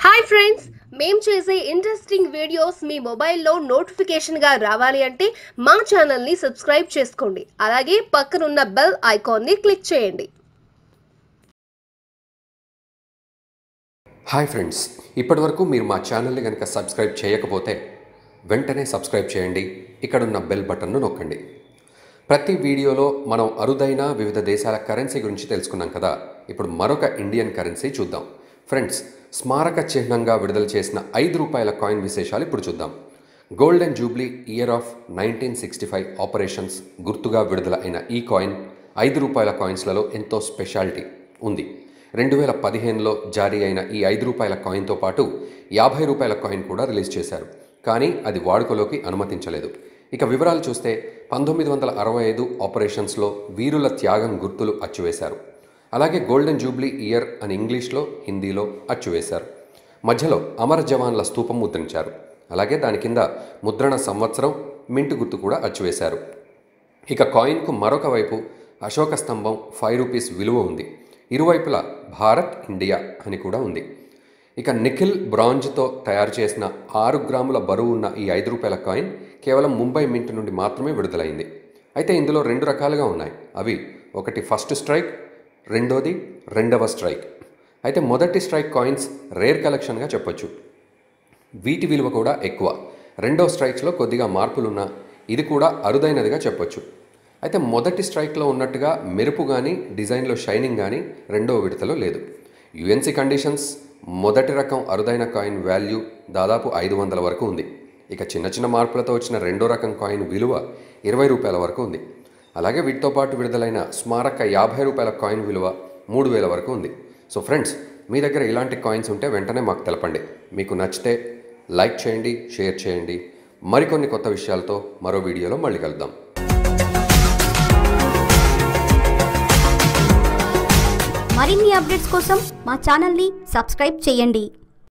hi friends మేం చేసే interesting videos మీ మొబైల్లో నోటిఫికేషన్గా రావాలి అంటే మా ఛానల్ని సబ్స్క్రైబ్ చేసుకోండి అలాగే పక్కనున్న బెల్ ఐకాన్ని క్లిక్ చేయండి హాయ్ ఫ్రెండ్స్ ఇప్పటివరకు మీరు మా ఛానల్ని కనుక సబ్స్క్రైబ్ చేయకపోతే వెంటనే సబ్స్క్రైబ్ చేయండి ఇక్కడున్న బెల్ బటన్ను నొక్కండి ప్రతి వీడియోలో మనం అరుదైన వివిధ దేశాల కరెన్సీ గురించి తెలుసుకున్నాం కదా ఇప్పుడు మరొక ఇండియన్ కరెన్సీ చూద్దాం ఫ్రెండ్స్ స్మారక చిహ్నంగా విడుదల చేసిన ఐదు రూపాయల కాయిన్ విశేషాలు ఇప్పుడు చూద్దాం golden jubilee year of nineteen sixty five operations గుర్తుగా విడుదల అయిన ఈ కాయిన్ ఐదు రూపాయల కాయిన్స్లలో ఎంతో స్పెషాలిటీ ఉంది రెండు వేల పదిహేనులో జారీ అయిన ఈ ఐదు రూపాయల కాయిన్తో పాటు యాభై రూపాయల కాయిన్ కూడా రిలీజ్ చేశారు కానీ అది వాడుకలోకి అనుమతించలేదు ఇక వివరాలు చూస్తే పంతొమ్మిది వందల అరవై ఐదు ఆపరేషన్స్లో వీరుల త్యాగం గుర్తులు అచ్చువేశారు అలాగే గోల్డెన్ జూబ్లీ ఇయర్ అని ఇంగ్లీష్లో హిందీలో అచ్చువేశారు మధ్యలో అమర జవాన్ల స్తూపం ముద్రించారు అలాగే దాని కింద ముద్రణ సంవత్సరం మింటు గుర్తు కూడా అచ్చువేశారు ఇక కాయిన్కు మరొక వైపు అశోక స్తంభం ఫైవ్ రూపీస్ విలువ ఉంది ఇరువైపులా భారత్ ఇండియా అని కూడా ఉంది ఇక నిఖిల్ బ్రాంజ్తో తయారు చేసిన ఆరు గ్రాముల బరువు ఉన్న ఈ ఐదు రూపాయల కాయిన్ కేవలం ముంబై మింట్ నుండి మాత్రమే విడుదలైంది అయితే ఇందులో రెండు రకాలుగా ఉన్నాయి అవి ఒకటి ఫస్ట్ స్ట్రైక్ రెండోది రెండవ స్ట్రైక్ అయితే మొదటి స్ట్రైక్ కాయిన్స్ రేర్ కలెక్షన్గా చెప్పొచ్చు వీటి విలువ కూడా ఎక్కువ రెండో స్ట్రైక్స్లో కొద్దిగా మార్పులున్నా ఇది కూడా అరుదైనదిగా చెప్పొచ్చు అయితే మొదటి స్ట్రైక్లో ఉన్నట్టుగా మెరుపు కానీ డిజైన్లో షైనింగ్ కానీ రెండో విడతలో లేదు యుఎన్సీ కండిషన్స్ మొదటి రకం అరుదైన కాయిన్ వాల్యూ దాదాపు ఐదు వందల వరకు ఉంది ఇక చిన్న చిన్న మార్పులతో వచ్చిన రెండో రకం కాయిన్ విలువ ఇరవై రూపాయల వరకు ఉంది అలాగే వీటితో పాటు విడుదలైన స్మారక యాభై రూపాయల కాయిన్ విలువ మూడు వేల వరకు ఉంది సో ఫ్రెండ్స్ మీ దగ్గర ఇలాంటి కాయిన్స్ ఉంటే వెంటనే మాకు తెలపండి మీకు నచ్చితే లైక్ చేయండి షేర్ చేయండి మరికొన్ని కొత్త విషయాలతో మరో వీడియోలో మళ్ళీ కలుద్దాం మరిన్ని అప్డేట్స్ కోసం మా ఛానల్ని సబ్స్క్రైబ్ చేయండి